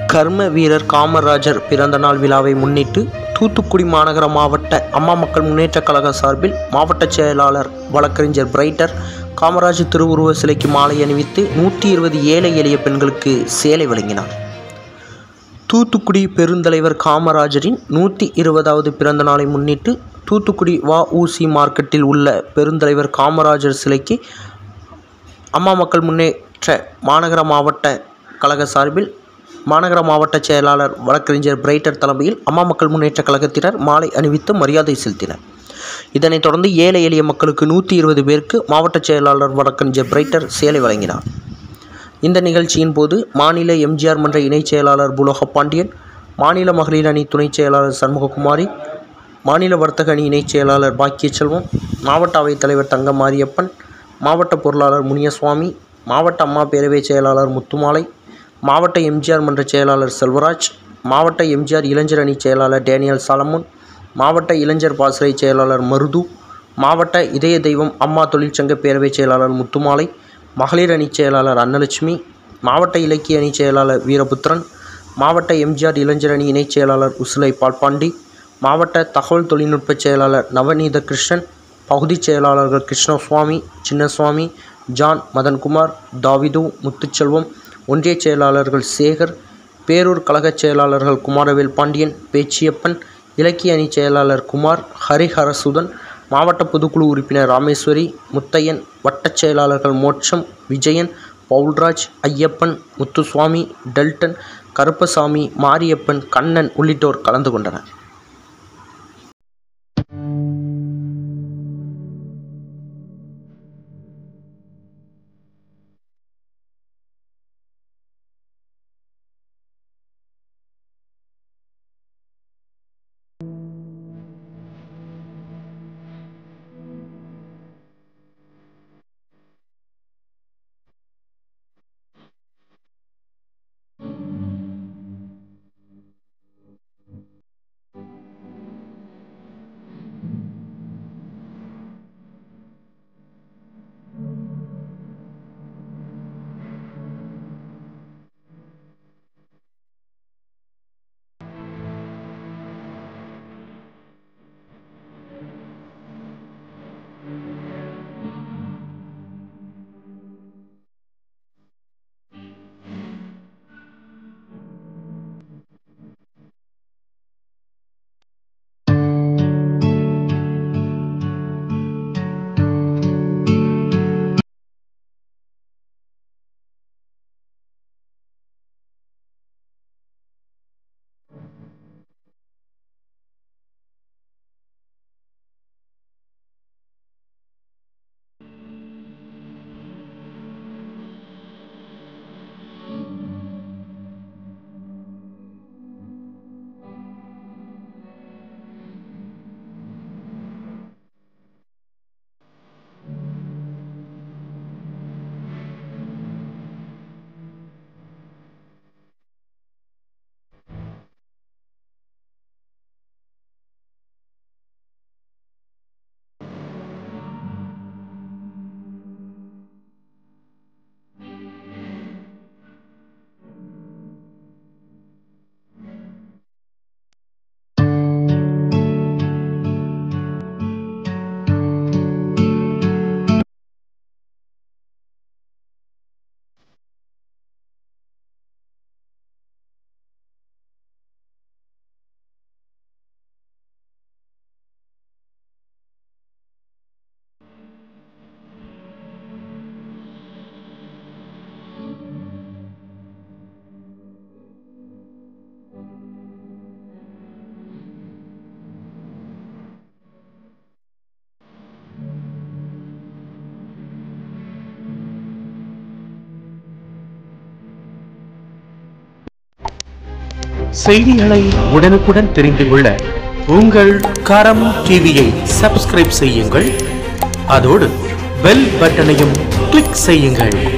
கர்ம வீரர் காமராஜர் பிறந்தநாள் விழாவை முன்னிட்டு தூத்துக்குடி மாநகர மாவட்ட அம்மா மக்கள் முன்னேற்றக் கழக சார்பில் மாவட்ட செயலாளர் வழக்கறிஞர் பிரைட்டர் காமராஜர் திருவுருவ சிலைக்கு மாலை அணிவித்து நூற்றி இருபது ஏழை எளிய பெண்களுக்கு சேலை வழங்கினார் தூத்துக்குடி பெருந்தலைவர் காமராஜரின் நூற்றி இருபதாவது பிறந்த நாளை முன்னிட்டு தூத்துக்குடி வஉசி மார்க்கெட்டில் உள்ள பெருந்தலைவர் காமராஜர் சிலைக்கு அம்மா மக்கள் முன்னேற்ற மாநகர மாவட்ட கழக சார்பில் மாநகர மாவட்ட செயலாளர் வழக்கறிஞர் பிரைட்டர் தலைமையில் அம்மா மக்கள் முன்னேற்ற கழகத்தினர் மாலை அணிவித்து மரியாதை செலுத்தினர் இதனைத் தொடர்ந்து ஏழை எளிய மக்களுக்கு நூற்றி இருபது பேருக்கு மாவட்ட செயலாளர் வழக்கறிஞர் பிரைட்டர் சேலை வழங்கினார் இந்த நிகழ்ச்சியின் போது மாநில எம்ஜிஆர் மன்ற இணைச் செயலாளர் புலோக பாண்டியன் மாநில மகளிர் அணி துணைச் செயலாளர் சண்முககுமாரி மாநில வர்த்தக அணி இணைச் செயலாளர் பாக்கியச்செல்வம் மாவட்ட அவைத்தலைவர் தங்க மாரியப்பன் மாவட்ட பொருளாளர் முனியசுவாமி மாவட்ட அம்மா பேரவை செயலாளர் முத்துமாலை மாவட்ட எம்ஜிஆர் மன்ற செயலாளர் செல்வராஜ் மாவட்ட எம்ஜிஆர் இளைஞர் அணி செயலாளர் டேனியல் சாலமோன் மாவட்ட இளைஞர் பாசறை செயலாளர் மருது மாவட்ட இதய தெய்வம் அம்மா தொழிற்சங்க பேரவை செயலாளர் முத்துமாலை மகளிர் அணி செயலாளர் அன்னலட்சுமி மாவட்ட இலக்கிய அணி செயலாளர் வீரபுத்திரன் மாவட்ட எம்ஜிஆர் இளைஞர் அணி இணைச் செயலாளர் உசுலை பால்பாண்டி மாவட்ட தகவல் தொழில்நுட்ப செயலாளர் நவநீத கிருஷ்ணன் பகுதிச் செயலாளர்கள் கிருஷ்ணசுவாமி சின்னசுவாமி ஜான் மதன்குமார் தாவிது முத்துச்செல்வம் ஒன்றிய செயலாளர்கள் சேகர் பேரூர் கழகச் செயலாளர்கள் குமாரவேல் பாண்டியன் பேச்சியப்பன் இலக்கிய அணி செயலாளர் குமார் ஹரிஹரசுதன் மாவட்ட பொதுக்குழு உறுப்பினர் ராமேஸ்வரி முத்தையன் வட்டச் செயலாளர்கள் மோட்சம் விஜயன் பவுல்ராஜ் ஐயப்பன் முத்துசுவாமி டெல்டன் கருப்பசாமி மாரியப்பன் கண்ணன் உள்ளிட்டோர் கலந்து கொண்டனர் செய்திகளை உடனுக்குடன் தெரிந்து கொள்ள உங்கள் கரம் டிவியை சப்ஸ்கிரைப் செய்யுங்கள் அதோடு பெல் பட்டனையும் கிளிக் செய்யுங்கள்